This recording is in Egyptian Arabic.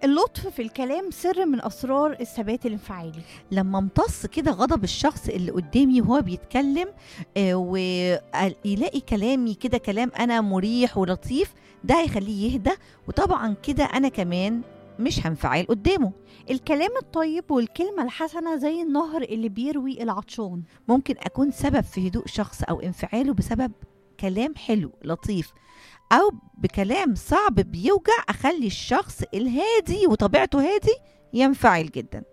اللطف في الكلام سر من اسرار الثبات الانفعالي لما امتص كده غضب الشخص اللي قدامي وهو بيتكلم آه، ويلاقي كلامي كده كلام انا مريح ولطيف ده هيخليه يهدى وطبعا كده انا كمان مش هنفعل قدامه الكلام الطيب والكلمه الحسنه زي النهر اللي بيروي العطشان ممكن اكون سبب في هدوء شخص او انفعاله بسبب كلام حلو لطيف او بكلام صعب بيوجع اخلي الشخص الهادي وطبيعته هادي ينفعل جدا